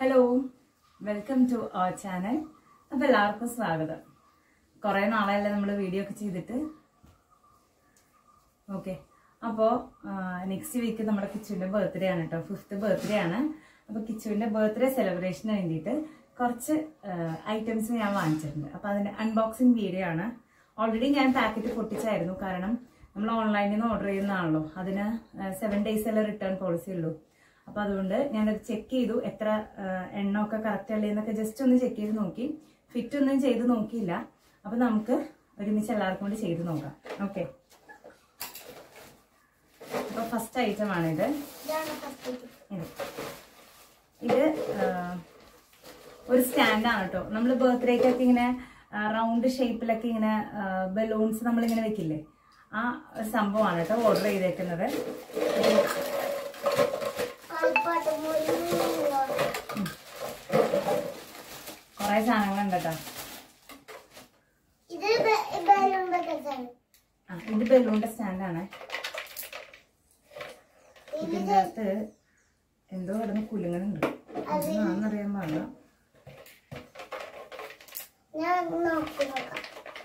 Hello welcome to our channel അപ്പോൾ എല്ലാവർക്കും സ്വാഗതം കുറേ നാളായല്ലേ നമ്മൾ വീഡിയോ ഒക്കെ ചെയ്തിട്ട് ഓക്കെ അപ്പോൾ നെക്സ്റ്റ് വീക്ക് നമ്മുടെ കിച്ചുവിൻ്റെ ബർത്ത്ഡേ ആണ് കേട്ടോ ഫിഫ്ത്ത് ബർത്ത്ഡേ ആണ് അപ്പോൾ കിച്ചുവിൻ്റെ ബർത്ത്ഡേ സെലിബ്രേഷന് വേണ്ടിയിട്ട് കുറച്ച് ഐറ്റംസ് ഞാൻ വാങ്ങിച്ചിട്ടുണ്ട് അപ്പോൾ അതിൻ്റെ അൺബോക്സിങ് വീഡിയോ ആണ് ഓൾറെഡി ഞാൻ പാക്കറ്റ് പൊട്ടിച്ചായിരുന്നു കാരണം നമ്മൾ ഓൺലൈനിൽ നിന്ന് ഓർഡർ ചെയ്യുന്നതാണല്ലോ അതിന് സെവൻ ഡേയ്സ് അല്ലേ റിട്ടേൺ പോളിസി ഉള്ളൂ അപ്പോൾ അതുകൊണ്ട് ഞാനത് ചെക്ക് ചെയ്തു എത്ര ആ, എണ്ണമൊക്കെ കറക്റ്റ് അല്ലേ എന്നൊക്കെ ജസ്റ്റ് ഒന്ന് ചെക്ക് ചെയ്ത് നോക്കി ഫിറ്റ് ഒന്നും ചെയ്ത് നോക്കിയില്ല അപ്പോൾ നമുക്ക് ഒരുമിച്ച് എല്ലാവർക്കും കൂടി ചെയ്ത് നോക്കാം ഓക്കെ അപ്പോൾ ഫസ്റ്റ് ഐറ്റം ആണിത് ഇതാണ് ഫസ്റ്റ് ഇത് ഇത് ആ, ഒരു സ്റ്റാൻഡാണ് കേട്ടോ നമ്മൾ ബർത്ത്ഡേക്കൊക്കെ ഇങ്ങനെ റൗണ്ട് ഷേപ്പിലൊക്കെ ഇങ്ങനെ ബലൂൺസ് നമ്മളിങ്ങനെ വെക്കില്ലേ ആ ഒരു സംഭവമാണ് കേട്ടോ ഓർഡർ ചെയ്തേക്കുന്നത് കളിപ്പാട്ട് മുഴുവൻ കുറേ സാധനങ്ങളുണ്ട് കേട്ടോ ഇത് ബലൂൺ ബക്കറ്റാണ് ആ ഇത് ബലൂണിന്റെ സ്റ്റാൻഡാണ് ഇതിൻ്റെ അകത്ത് എന്തോ കിടന്ന് കുലുങ്ങനുണ്ട് എന്താണെന്നറിയാൻ പാടില്ല ഞാൻ നോക്കി നോക്കാം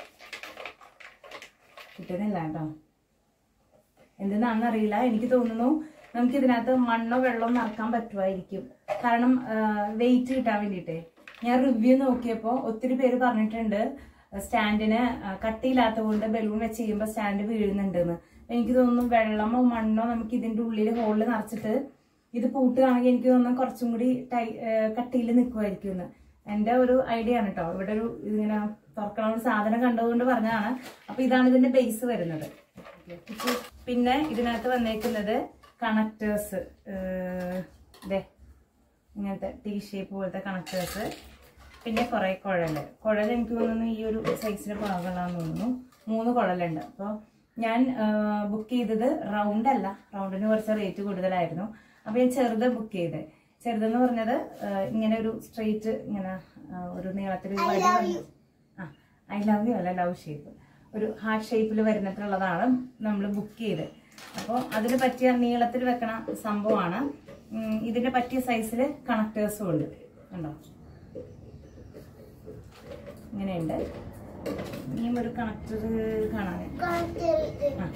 കിട്ടുന്നില്ല കേട്ടോ എന്തെന്നാണെന്ന് അറിയില്ല എനിക്ക് തോന്നുന്നു നമുക്ക് ഇതിനകത്ത് മണ്ണോ വെള്ളമോ നിറക്കാൻ പറ്റുമായിരിക്കും കാരണം വെയിറ്റ് കിട്ടാൻ വേണ്ടിയിട്ടേ ഞാൻ റിവ്യൂ നോക്കിയപ്പോൾ ഒത്തിരി പേര് പറഞ്ഞിട്ടുണ്ട് സ്റ്റാൻഡിന് കട്ടിയില്ലാത്ത കൊണ്ട് ബലൂൺ വെച്ച് ചെയ്യുമ്പോൾ സ്റ്റാൻഡ് വീഴുന്നുണ്ടെന്ന് എനിക്ക് തോന്നുന്നു വെള്ളമോ മണ്ണോ നമുക്ക് ഇതിന്റെ ഉള്ളിൽ ഹോളിൽ നിറച്ചിട്ട് ഇത് പൂട്ടുകയാണെങ്കിൽ എനിക്ക് തോന്നുന്നു കുറച്ചും കൂടി ടൈ കട്ടിയിൽ നിൽക്കുമായിരിക്കും എന്ന് എൻ്റെ ഒരു ഐഡിയ ആണ് കേട്ടോ ഇവിടെ ഒരു ഇതിങ്ങനെ തുറക്കണ ഒരു സാധനം കണ്ടതുകൊണ്ട് പറഞ്ഞതാണ് അപ്പൊ ഇതാണ് ഇതിന്റെ ബേസ് വരുന്നത് പിന്നെ ഇതിനകത്ത് വന്നേക്കുന്നത് കണക്ടേഴ്സ് ഇതേ ഇങ്ങനത്തെ ടീ ഷേപ്പ് പോലത്തെ കണക്ടേഴ്സ് പിന്നെ കുറെ കുഴല് കുഴൽ എനിക്ക് തോന്നുന്നു ഈ ഒരു സൈസിന് പാകമുള്ളതാന്ന് തോന്നുന്നു മൂന്ന് കുഴലുണ്ട് അപ്പോൾ ഞാൻ ബുക്ക് ചെയ്തത് റൗണ്ട് അല്ല റൗണ്ടിന് കുറച്ച് റേറ്റ് കൂടുതലായിരുന്നു അപ്പോൾ ഞാൻ ചെറുത് ബുക്ക് ചെയ്ത് ചെറുതെന്ന് പറഞ്ഞത് ആ, ഇങ്ങനെ ഒരു സ്ട്രെയിറ്റ് ഇങ്ങനെ ആ, ഒരു നീളത്തിൽ ഒരു വടി വന്ന്- ആ ഐ ലവ് യു അല്ല ലവ് ഷേപ്പ് ഒരു ഹാർട്ട് ഷേപ്പിൽ വരുന്നിട്ടുള്ളതാണ് നമ്മൾ ബുക്ക് ചെയ്ത് അപ്പോൾ അതിന് പറ്റിയ നീളത്തിൽ വെക്കണ സംഭവമാണ് ഉം, ഇതിന് പറ്റിയ സൈസിൽ കണക്ടേഴ്സും ഉണ്ട് കണ്ടോ ഇങ്ങനെയുണ്ട് ഇനിയും ഒരു കണക്ടർ കാണാൻ കണക്ട് ആ.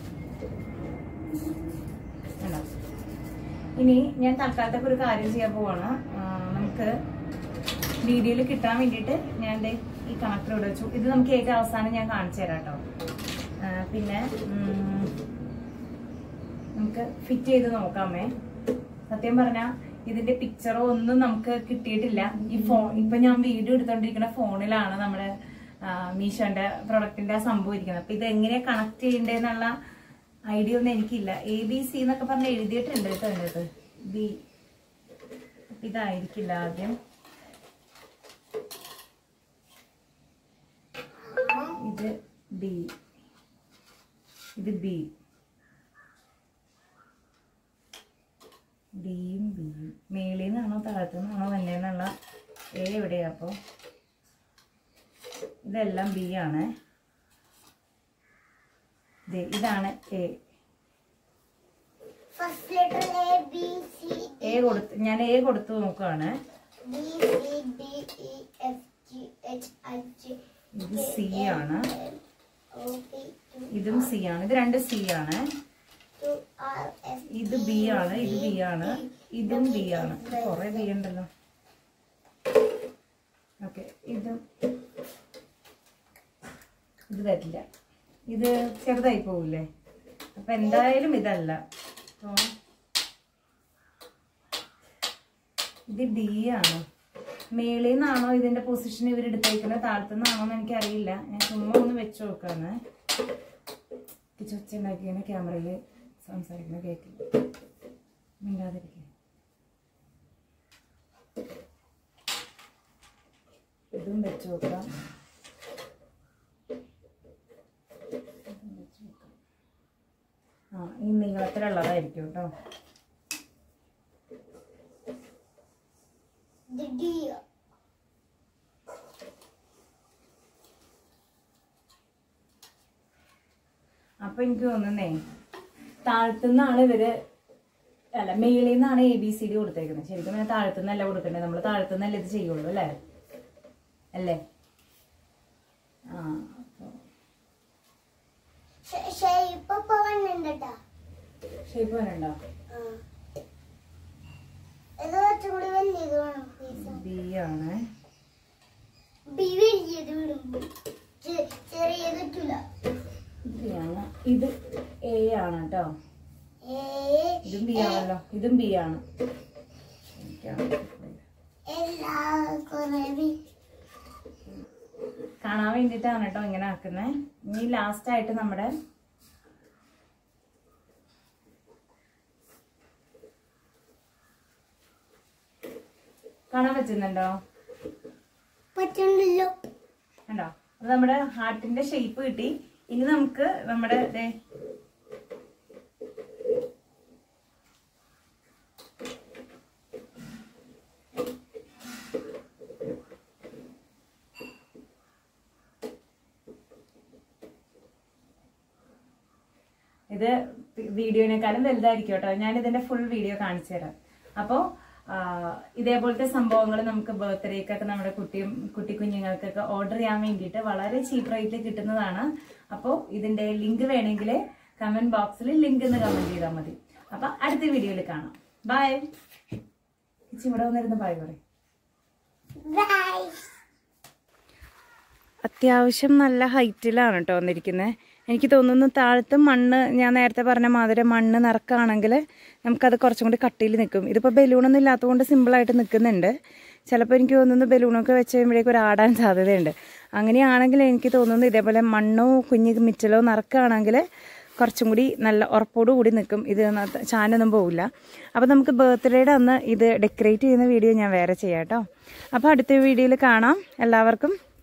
കണ്ടോ? ഇനി ഞാൻ തൽക്കാലത്തൊക്കെ ഒരു കാര്യം ചെയ്യാൻ പോവാണ് ആ, നമുക്ക് വീഡിയോയിൽ കിട്ടാൻ വേണ്ടിയിട്ട് ഞാൻ ദേ ഈ കണക്ടർ ഇവിടെ വെച്ചു ഇത് നമുക്ക് ഏറ്റവും അവസാനം ഞാൻ കാണിച്ചു തരാം കേട്ടോ ആ, പിന്നെ ഉം, നമുക്ക് ഫിറ്റ് ചെയ്ത് നോക്കാമേ സത്യം പറഞ്ഞാൽ ഇതിന്റെ പിക്ചറോ ഒന്നും നമുക്ക് കിട്ടിയിട്ടില്ല ഈ ഫോൺ ഇപ്പൊ ഞാൻ വീഡിയോ എടുത്തോണ്ടിരിക്കുന്ന ഫോണിലാണ് നമ്മുടെ ആ, മീഷോന്റെ പ്രൊഡക്റ്റിന്റെ ആ സംഭവം ഇരിക്കുന്നത് അപ്പൊ ഇത് എങ്ങനെ കണക്ട് ചെയ്യണ്ടേന്നുള്ള ഐഡിയ ഒന്നും എനിക്കില്ല എ ബി സി എന്നൊക്കെ പറഞ്ഞ് എഴുതിയിട്ടുണ്ട് കേട്ടോ എൻ്റെ ബി ഇതായിരിക്കില്ല ആദ്യം ഇത് ബി ഇത് ബി ബിയും ബിയും മേളിൽ നിന്നാണോ താഴത്തു നിന്നാണോ വന്നേന്നുള്ള എ എവിടെയാ അപ്പോൾ ഇതെല്ലാം ബി ആണ് ദേ, ഇതാണ് A first letter A B C A കൊടുത്ത് ഞാൻ എ കൊടുത്തു നോക്കുകയാണ് D C D E F G H I J ഇത് സി ആണ് ഒ പി ക്യു ഇതും സി ആണ് ഇത് രണ്ട് സി ആണ് ടു ആർ എസ് ഇത് ബി ആണ് ഇത് ബി ആണ് ഇതും ബി ആണ് കുറെ ബി ഉണ്ടല്ലോ ഓക്കെ ഇത് ഇത് വരില്ല ഇത് ചെറുതായി പോവില്ലേ അപ്പൊ എന്തായാലും ഇതല്ല അപ്പൊ ഇത് ഡി ആണ് മേളിൽ നിന്നാണോ ഇതിന്റെ പൊസിഷൻ ഇവർ എടുത്തേക്കുന്നത് താഴത്തു നിന്നാണോ എന്ന് എനിക്കറിയില്ല ഞാൻ ചുമ്മാ ഒന്ന് വെച്ച് നോക്കാണ് ചൊച്ചുണ്ടാക്കിയാണ് ക്യാമറയിൽ സംസാരിക്കുന്ന കേട്ടില്ല മിണ്ടാതിരിക്കുക ഇതും വെച്ച് നോക്കാം ഇതും വെച്ച് നോക്കാം. ആ ഈ നീളത്തിലുള്ളതായിരിക്കും കേട്ടോ ഇത് ഡി അപ്പൊ എനിക്ക് തോന്നുന്നേ താഴത്തുനിന്നാണ് ഇവര് അല്ല മേളിൽ നിന്നാണ് എ ബി സി ഡി കൊടുത്തേക്കുന്നത് ശരിക്കും പിന്നെ താഴത്തുനിന്നല്ല കൊടുക്കണ്ടേ നമ്മൾ താഴത്തുനിന്നല്ലേ ഇത് ചെയ്യുള്ളൂ അല്ലേ അല്ലേ ആ അപ്പൊ ഷേപ്പ് ഇപ്പൊ വന്നിട്ടുണ്ടോ ഷേപ്പ് വരണ്ടോ ഇത് കുറച്ചുകൂടി വലിയത് വേണം പീസ് ബി ആണ് ബി വലിയത് വിടുമ്പോ ചെ- ചെറിയത് കിട്ടൂല ബി ആണ് ഇത് എ ആണ് കേട്ടോ ഏ ഇതും ബി ആണല്ലോ ഇതും ബി ആണ് എനിക്കാണ് എല്ലാ കുറെ ബി കാണാൻ വേണ്ടിയിട്ടാണ് കേട്ടോ ഇങ്ങനെ ആക്കുന്നത് ഇനി ലാസ്റ്റ് ആയിട്ട് നമ്മുടെ കാണാൻ പറ്റുന്നുണ്ടോ പറ്റുന്നില്ലോ കണ്ടോ അത് നമ്മുടെ ഹാർട്ടിന്റെ ഷേപ്പ് കിട്ടി ഇനി നമുക്ക് നമ്മുടെ ദേ ഇത് വീഡിയോനേക്കാളും വലുതായിരിക്കും കേട്ടോ ഞാൻ ഇതിന്റെ ഫുൾ വീഡിയോ കാണിച്ചു തരാം അപ്പോൾ ഇതേപോലത്തെ സംഭവങ്ങൾ നമുക്ക് ബർത്ത്ഡേക്കൊക്കെ നമ്മുടെ കുട്ടിയും കുട്ടി കുഞ്ഞുങ്ങൾക്കൊക്കെ ഓർഡർ ചെയ്യാൻ വേണ്ടിയിട്ട് വളരെ ചീപ്പ് റേറ്റിൽ കിട്ടുന്നതാണ് അപ്പോൾ ഇതിന്റെ ലിങ്ക് വേണമെങ്കിൽ കമന്റ് ബോക്സിൽ ലിങ്ക് എന്ന് കമന്റ് ചെയ്താൽ മതി അപ്പൊ അടുത്ത വീഡിയോയിൽ കാണാം ബൈ ഇവിടെ വന്നിരുന്ന് ബൈ പറയും ബൈ അത്യാവശ്യം നല്ല ഹൈറ്റിലാണ് കേട്ടോ വന്നിരിക്കുന്നത് എനിക്ക് തോന്നുന്നു താഴത്ത് മണ്ണ് ഞാൻ നേരത്തെ പറഞ്ഞ മാതിരി മണ്ണ് നിറക്കാണെങ്കിൽ നമുക്കത് കുറച്ചും കൂടി കട്ടിയിൽ നിൽക്കും ഇതിപ്പോൾ ബലൂണൊന്നും ഇല്ലാത്തതുകൊണ്ട് സിമ്പിളായിട്ട് നിൽക്കുന്നുണ്ട് ചിലപ്പോൾ എനിക്ക് തോന്നുന്നു ബലൂണൊക്കെ വെച്ച് കഴിയുമ്പോഴേക്കും ഒരു ആടാൻ സാധ്യതയുണ്ട് അങ്ങനെയാണെങ്കിൽ എനിക്ക് തോന്നുന്നു ഇതേപോലെ മണ്ണോ കുഞ്ഞ് മിച്ചലോ നിറക്കുകയാണെങ്കിൽ കുറച്ചും കൂടി നല്ല ഉറപ്പോടു കൂടി നിൽക്കും ഇത് ന- ചാനൊന്നും പോവില്ല അപ്പോൾ നമുക്ക് ബർത്ത്ഡേയുടെ അന്ന് ഇത് ഡെക്കറേറ്റ് ചെയ്യുന്ന വീഡിയോ ഞാൻ വേറെ ചെയ്യാം കേട്ടോ അപ്പോൾ അടുത്ത വീഡിയോയിൽ കാണാം എല്ലാവർക്കും